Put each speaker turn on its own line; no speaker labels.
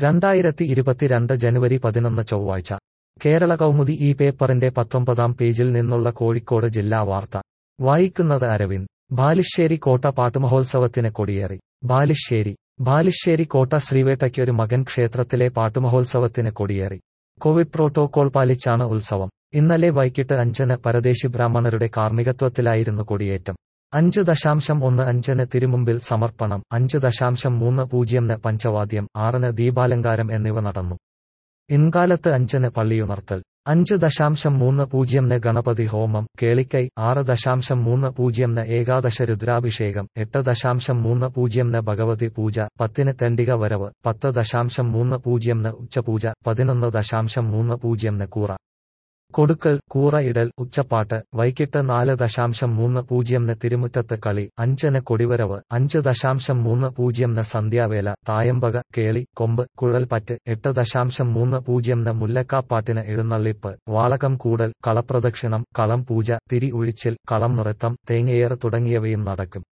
രണ്ടായിരത്തി ഇരുപത്തിരണ്ട് ജനുവരി പതിനൊന്ന് ചൊവ്വാഴ്ച കേരള കൗമുദി ഈ പേപ്പറിന്റെ പത്തൊമ്പതാം പേജിൽ നിന്നുള്ള കോഴിക്കോട് ജില്ലാ വാർത്ത വായിക്കുന്നത് അരവിന്ദ് ബാലുശ്ശേരി കോട്ട പാട്ടുമഹോത്സവത്തിന് കൊടിയേറി ബാലുശ്ശേരി ബാലുശ്ശേരി കോട്ട ശ്രീവേട്ടയ്ക്കൊരു മകൻ ക്ഷേത്രത്തിലെ പാട്ടുമഹോത്സവത്തിന് കൊടിയേറി കോവിഡ് പ്രോട്ടോകോൾ പാലിച്ചാണ് ഉത്സവം ഇന്നലെ വൈകിട്ട് അഞ്ചിന് പരദേശി ബ്രാഹ്മണരുടെ കാർമ്മികത്വത്തിലായിരുന്നു കൊടിയേറ്റം അഞ്ച് ദശാംശം ഒന്ന് അഞ്ചിന് തിരുമുമ്പിൽ സമർപ്പണം അഞ്ച് ദശാംശം മൂന്ന് പൂജ്യംന് പഞ്ചവാദ്യം ആറിന് ദീപാലങ്കാരം എന്നിവ നടന്നു ഇൻകാലത്ത് അഞ്ചിന് പള്ളിയുണർത്തൽ അഞ്ച് ദശാംശം മൂന്ന് പൂജ്യംന് ഗണപതി ഹോമം കേളിക്കൈ ആറ് ദശാംശം മൂന്ന് പൂജ്യംന് ഏകാദശ രുദ്രാഭിഷേകം എട്ട് ദശാംശം മൂന്ന് പൂജ്യംന് ഭഗവതി പൂജ പത്തിന് തെണ്ടിക വരവ് പത്ത് ദശാംശം മൂന്ന് പൂജ്യംന് ഉച്ചപൂജ പതിനൊന്ന് ദശാംശം മൂന്ന് പൂജ്യംന് കൂറ കൊടുക്കൽ കൂറ ഇടൽ ഉച്ചപ്പാട്ട് വൈകിട്ട് നാല് ദശാംശം മൂന്ന് പൂജ്യംന് തിരുമുറ്റത്ത് കളി അഞ്ചിന് കൊടിവരവ് അഞ്ച് ദശാംശം മൂന്ന് പൂജ്യംന് സന്ധ്യാവേല തായമ്പക കേളി കൊമ്പ് കുഴൽപ്പറ്റ് എട്ട് ദശാംശം മൂന്ന് പൂജ്യംന് മുല്ലക്കാപ്പാട്ടിന് എഴുന്നള്ളിപ്പ് വാളകം കൂടൽ കളപ്രദക്ഷിണം കളം പൂജ തിരി ഒഴിച്ചിൽ കളം നൃത്തം തേങ്ങയേറ് തുടങ്ങിയവയും നടക്കും